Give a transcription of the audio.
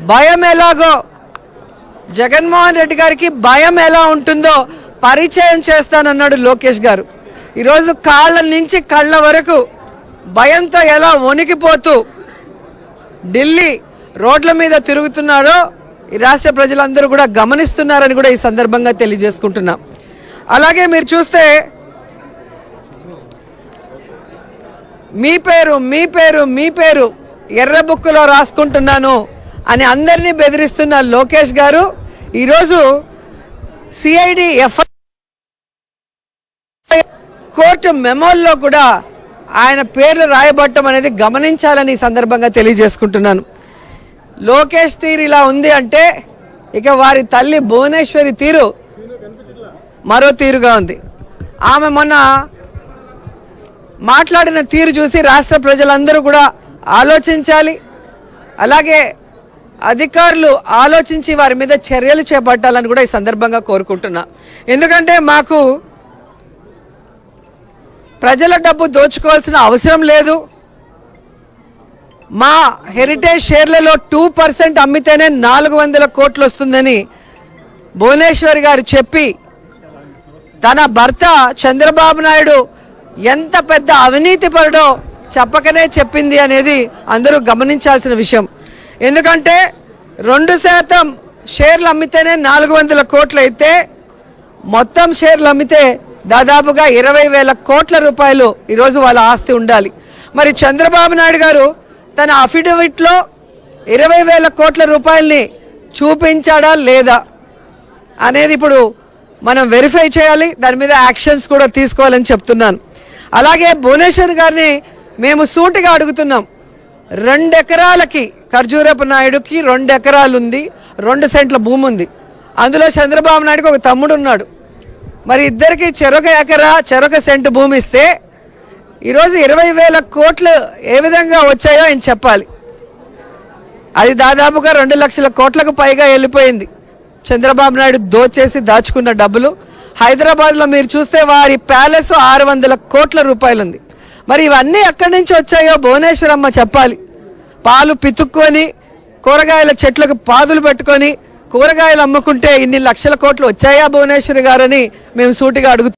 భయం ఎలాగో జగన్మోహన్ రెడ్డి గారికి భయం ఎలా ఉంటుందో పరిచయం చేస్తానన్నాడు లోకేష్ గారు ఈరోజు కాళ్ళ నుంచి కళ్ళ వరకు భయంతో ఎలా వణికిపోతూ ఢిల్లీ రోడ్ల మీద తిరుగుతున్నారో ఈ రాష్ట్ర ప్రజలందరూ కూడా గమనిస్తున్నారని కూడా ఈ సందర్భంగా తెలియజేసుకుంటున్నాం అలాగే మీరు చూస్తే మీ పేరు మీ పేరు మీ పేరు ఎర్ర బుక్కులో రాసుకుంటున్నాను అని అందరినీ బెదిరిస్తున్న లోకేష్ గారు ఈరోజు సిఐడి ఎఫ్ఐ కోర్టు మెమోల్లో కూడా ఆయన పేర్లు రాయబట్టం అనేది గమనించాలని ఈ సందర్భంగా తెలియజేసుకుంటున్నాను లోకేష్ తీరు ఇలా ఉంది అంటే ఇక వారి తల్లి భువనేశ్వరి తీరు మరో తీరుగా ఉంది ఆమె మొన్న మాట్లాడిన తీరు చూసి రాష్ట్ర ప్రజలందరూ కూడా ఆలోచించాలి అలాగే అధికారులు ఆలోచించి వారి మీద చర్యలు చేపట్టాలని కూడా ఈ సందర్భంగా కోరుకుంటున్నా ఎందుకంటే మాకు ప్రజల డబ్బు దోచుకోవాల్సిన అవసరం లేదు మా హెరిటేజ్ షేర్లలో టూ పర్సెంట్ అమ్మితేనే నాలుగు వందల కోట్లు వస్తుందని భువనేశ్వర్ గారు చెప్పి తన భర్త చంద్రబాబు నాయుడు ఎంత పెద్ద అవినీతి పరుడో చెప్పకనే చెప్పింది అనేది అందరూ గమనించాల్సిన విషయం ఎందుకంటే రెండు శాతం షేర్లు అమ్మితేనే నాలుగు వందల కోట్లు అయితే మొత్తం షేర్లు అమ్మితే దాదాపుగా ఇరవై వేల కోట్ల రూపాయలు ఈరోజు వాళ్ళ ఆస్తి ఉండాలి మరి చంద్రబాబు నాయుడు గారు తన అఫిడవిట్లో ఇరవై వేల కోట్ల రూపాయల్ని చూపించాడా లేదా అనేది ఇప్పుడు మనం వెరిఫై చేయాలి దాని మీద యాక్షన్స్ కూడా తీసుకోవాలని చెప్తున్నాను అలాగే భువనేశ్వర్ గారిని మేము సూటిగా అడుగుతున్నాం రెండు ఎకరాలకి ఖర్జూరపు నాయుడుకి రెండు ఎకరాలు ఉంది రెండు సెంట్ల భూమి ఉంది అందులో చంద్రబాబు నాయుడుకి ఒక తమ్ముడు ఉన్నాడు మరి ఇద్దరికి చెరొక ఎకరా చెరొక సెంటు భూమి ఇస్తే ఈరోజు ఇరవై వేల కోట్లు ఏ విధంగా వచ్చాయో ఆయన చెప్పాలి అది దాదాపుగా రెండు లక్షల కోట్లకు పైగా వెళ్ళిపోయింది చంద్రబాబు నాయుడు దోచేసి దాచుకున్న డబ్బులు హైదరాబాద్లో మీరు చూస్తే వారి ప్యాలెస్ ఆరు వందల కోట్ల రూపాయలు ఉంది మరి ఇవన్నీ ఎక్కడి నుంచి వచ్చాయో భువనేశ్వరమ్మ చెప్పాలి పాలు పితుక్కొని కూరగాయల చెట్లకు పాదులు పెట్టుకొని కూరగాయలు అమ్ముకుంటే ఇన్ని లక్షల కోట్లు వచ్చాయా భువనేశ్వరి గారని మేము సూటిగా అడుగుతున్నాం